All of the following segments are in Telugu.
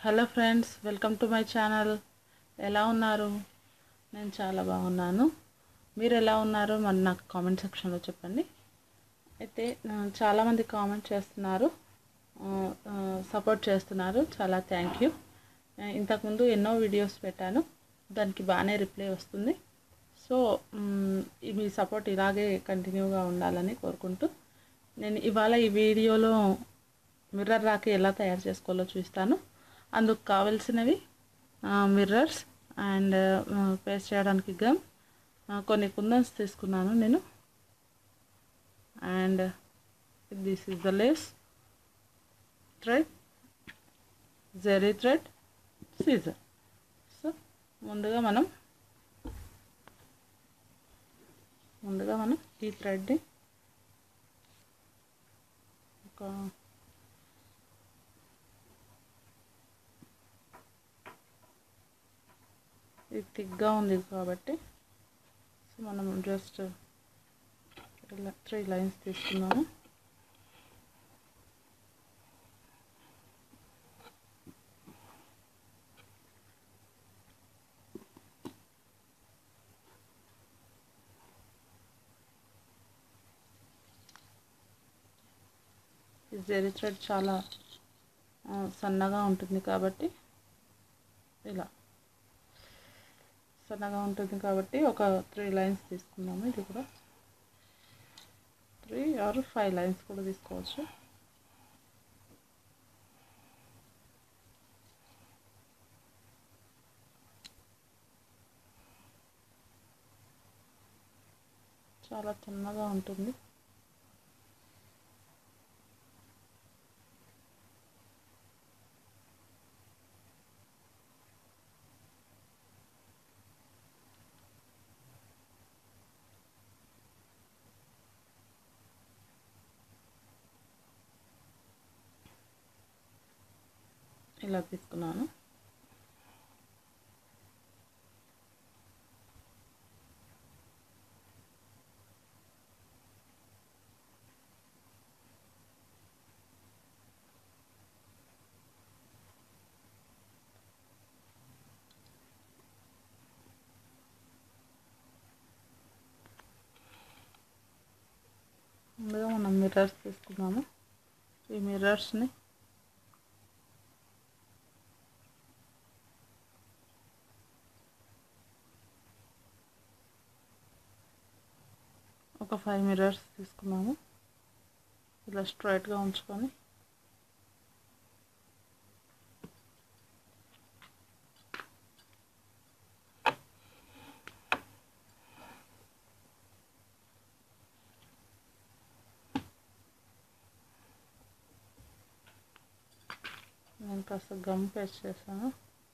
hello friends welcome to my channel ఎలా ఉన్నారు నేను చాలా బాగున్నాను మీరు ఎలా ఉన్నారు మరి నాకు కామెంట్ సెక్షన్లో చెప్పండి అయితే ఆ, చాలామంది కామెంట్ చేస్తున్నారు సపోర్ట్ చేస్తున్నారు చాలా థ్యాంక్ యూ ఇంతకుముందు ఎన్నో వీడియోస్ పెట్టాను దానికి బాగానే రిప్లై వస్తుంది సో మ్, ఈ మీ సపోర్ట్ ఇలాగే కంటిన్యూగా ఉండాలని కోరుకుంటూ నేను ఇవాళ ఈ వీడియోలో మిర్రర్ రాకి ఎలా తయారు చేసుకోవాలో చూస్తాను అందుకు కావలసినవి మిర్రర్స్ అండ్ పేస్ట్ చేయడానికి గమ్ కొన్ని కుందన్స్ తీసుకున్నాను నేను and this is the lace thread zari thread scissor so ముందుగా మనం ముందుగా మనం ఈ థ్రెడ్ని ఒక ఇది థిక్గా ఉంది కాబట్టి సో మనం జస్ట్ ఇలా త్రీ లైన్స్ తీసుకున్నాము ఈ జెరీ థ్రెడ్ చాలా ఆ, సన్నగా ఉంటుంది కాబట్టి ఇలా సన్నగా ఉంటుంది కాబట్టి ఒక త్రీ లైన్స్ తీసుకున్నాము ఇది కూడా త్రీ ఆర్ ఫైవ్ లైన్స్ కూడా తీసుకోవచ్చు చాలా చిన్నగా ఉంటుంది ఇలా తీసుకున్నాను ముందుగా మనం మిర్రర్స్ తీసుకున్నాము ఈ మిర్రర్స్ని ఒక ఫైవ్ మిర్రర్స్ తీసుకున్నాము ఇలా స్ట్రైట్గా ఉంచుకొని నేను కాస్త గమ్ పేస్ట్ చేశాను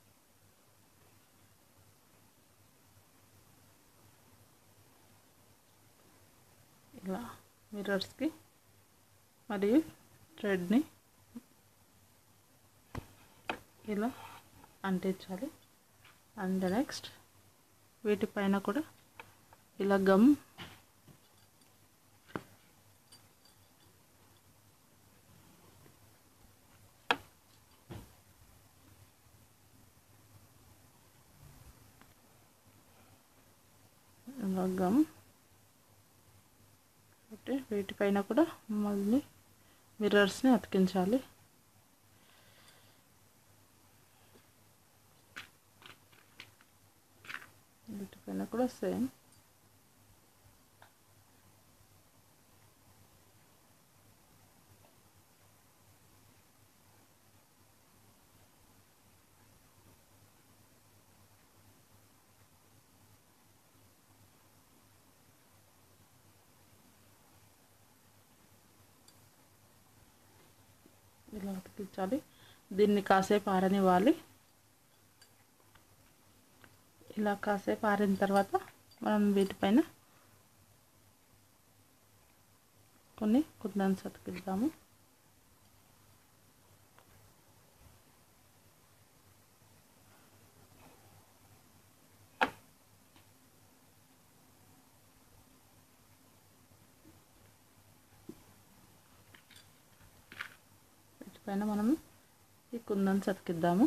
ఇలా మిర్రర్స్కి మరియు థ్రెడ్ని ఇలా అంటించాలి అండ్ నెక్స్ట్ వీటిపైన కూడా ఇలా గమ్ ఇలా గమ్ అంటే వీటిపైన కూడా మళ్ళీ మిర్రర్స్ని అతికించాలి వీటిపైన కూడా సేమ్ ఇలా ఉతికించాలి దీన్ని కాసేపు ఆరనివ్వాలి ఇలా కాసేపు ఆరిన తర్వాత మనం వీటిపైన కొన్ని కుందన్స్ అతికిద్దాము వీటిపైన మనము ఈ కుందన్స్ అతికిద్దాము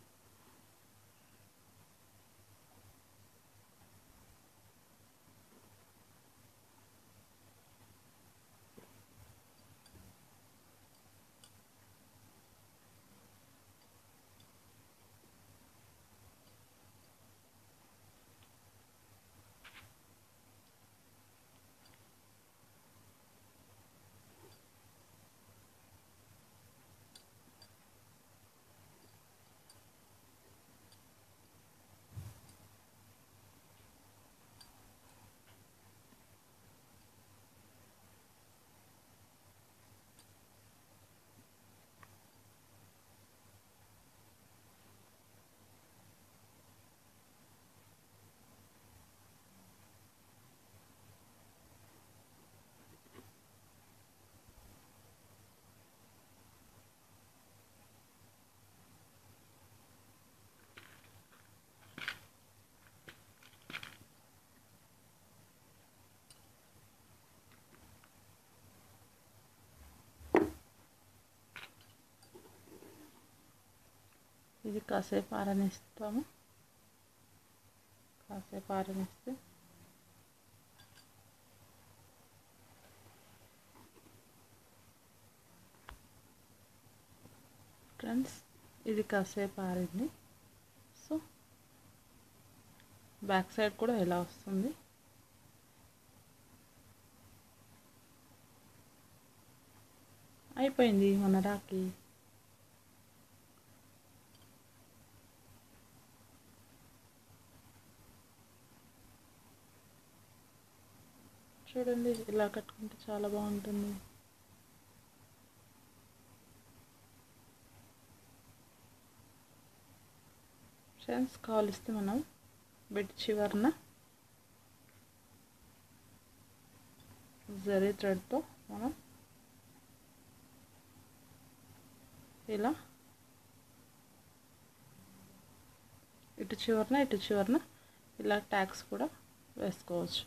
ఇది కాసేపు ఆరనిస్తాము కాసేపు ఆరనిస్తే ఫ్రెండ్స్ ఇది కాసేపు ఆరింది సో బ్యాక్ సైడ్ కూడా ఎలా వస్తుంది అయిపోయింది మన రాఖీ చూడండి ఇలా కట్టుకుంటే చాలా బాగుంటుంది ఫ్రెండ్స్ కావలిస్తే మనం బెడ్ చివరన జరీ థ్రెడ్తో మనం ఇలా ఇటు చివరన ఇటు చివరన ఇలా ట్యాక్స్ కూడా వేసుకోవచ్చు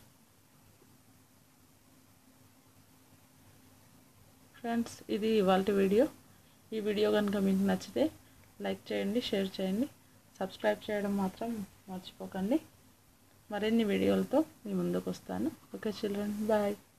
ఫ్రెండ్స్ ఇది ఇవాళ వీడియో ఈ వీడియో కనుక మీకు నచ్చితే లైక్ చేయండి షేర్ చేయండి సబ్స్క్రైబ్ చేయడం మాత్రం మర్చిపోకండి మరిన్ని వీడియోలతో మీ ముందుకు వస్తాను ఓకే చిల్డ్రన్ బాయ్